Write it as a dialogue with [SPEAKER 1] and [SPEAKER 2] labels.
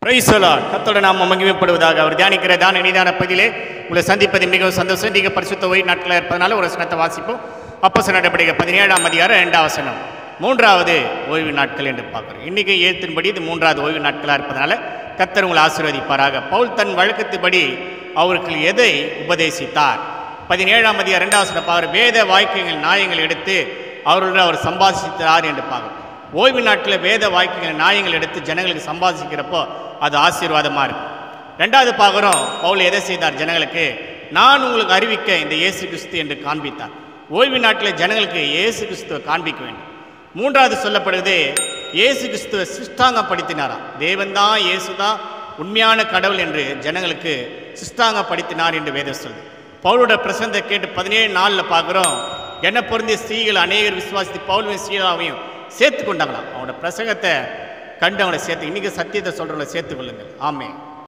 [SPEAKER 1] பிரைசலாட் கத்தோட நாம் மகிமைப்படுவதாக அவர் தியானிக்கிற தான இனிதான பதிலே உங்களை சந்திப்பது மிகவும் சந்தோஷம் நீங்க பரிசுத்த ஓய்வு நாட்களில் இருப்பதனால ஒரு வசனத்தை வாசிப்போம் அப்போஸ் நடவடிக்கை பதினேழாம் அதிகாரம் இரண்டாம் வசனம் மூன்றாவது ஓய்வு நாட்கள் என்று பார்க்குறோம் இன்னைக்கு ஏத்தின்படி இது மூன்றாவது ஓய்வு நாட்களாக இருப்பதனால கத்தர் உங்களை ஆசீர்வதிப்பாராக பவுல் தன் வழக்கத்துப்படி அவருக்கு எதை உபதேசித்தார் பதினேழாம் அதிகாரம் இரண்டாம் வசனம் பார்க்குற வேத வாக்கியங்கள் நியாயங்கள் எடுத்து அவர்களுடன் அவர் சம்பாதித்தார் என்று பார்க்குறோம் ஓய்வு நாட்டில் வேத வாக்கியங்கள் நியாயங்கள் எடுத்து ஜனங்களுக்கு சம்பாதிக்கிறப்போ அது ஆசீர்வாதமாக இருக்கும் ரெண்டாவது பார்க்குறோம் பவுல் எதை செய்தார் ஜனங்களுக்கு நான் உங்களுக்கு அறிவிக்க இந்த இயேசு கிறிஸ்து என்று காண்பித்தார் ஓய்வு நாட்டில் ஜனங்களுக்கு இயேசு கிறிஸ்துவை காண்பிக்க வேண்டும் மூன்றாவது சொல்லப்படுவது இயேசு கிறிஸ்துவை சிஷ்டாங்கப்படுத்தினாராம் தேவன்தான் இயேசு தான் உண்மையான கடவுள் என்று ஜனங்களுக்கு சிஷ்டாங்கப்படுத்தினார் என்று வேதம் சொல்லுது பவுலோட பிரசந்தை கேட்டு பதினேழு நாளில் பார்க்குறோம் என்ன பொருந்திய ஸ்திரீகள் அநேகர் விசுவாசித்து பவுலும் ஸ்ரீலாவையும் சேர்த்து கொண்டாங்களாம் அவனோட பிரசங்கத்தை கண்டு அவனை சேர்த்து இன்னைக்கு சத்தியத்தை சொல்றவங்களை சேர்த்து கொள்ளுங்கள் ஆமே